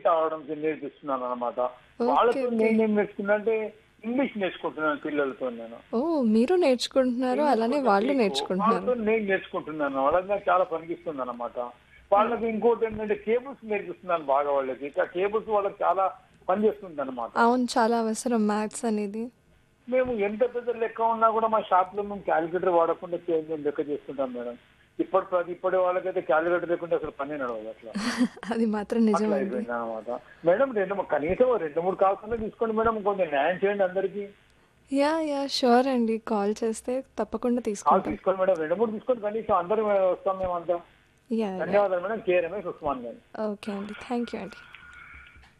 తాగడం నేర్పిస్తున్నాను అనమాట వాళ్ళతో ఓకే. నేను ఏం నేర్చుకున్నా అంటే ఇంగ్లీష్ నేర్చుకుంటున్నాను పిల్లలతో నేను ఓ మీరు నేర్చుకుంటున్నారు అలానే వాళ్ళు నేర్చుకుంటున్నారు వాళ్ళతో నేను నేర్చుకుంటున్నాను వాళ్ళకి నాకు చాలా పనికిస్తుంది అనమాట వాళ్ళకి ఇంకోటి ఏంటంటే కేబుల్స్ నేర్పిస్తున్నాను బాగా వాళ్ళకి ఇక కేబుల్స్ వాళ్ళకి చాలా పనిచేస్తుంది అనమాట అవును చాలా అవసరం మ్యాథ్స్ అనేది మేము ఎంత పెద్ద లెక్క ఉన్నా కూడా మా షాప్ లో మేము క్యాలిక్యులేటర్ వాడకుండా చేంజ్ లెక్క చేసుకుంటాం మేడం ఇప్పటి ప్రతి ఇప్పటి వాళ్ళకైతే క్యాలిక్యులేటర్ లేకుండా అసలు పని నడవదు అట్లా అది మాత్రం అట్లా నిజమండి అయిపోయింది అనమాట మేడం రెండు మూ- కనీసం ఓ రెండు మూడు కాల్స్ తీసుకోండి మేడం కొంచెం న్యాయం చేయండి అందరికి యా యా షూర్ అండి కాల్ చేస్తే తప్పకుండా కాల్ తీసుకుంటాం తీసుకోండి మేడం రెండు మూడు తీసుకోండి కనీసం అందరూ వస్తాం మేమంతా యా ధన్యవాదాలు మేడం కే రమేష్ ఉస్మాన్ గారు ఓకే అండి థ్యాంక్ యూ అండి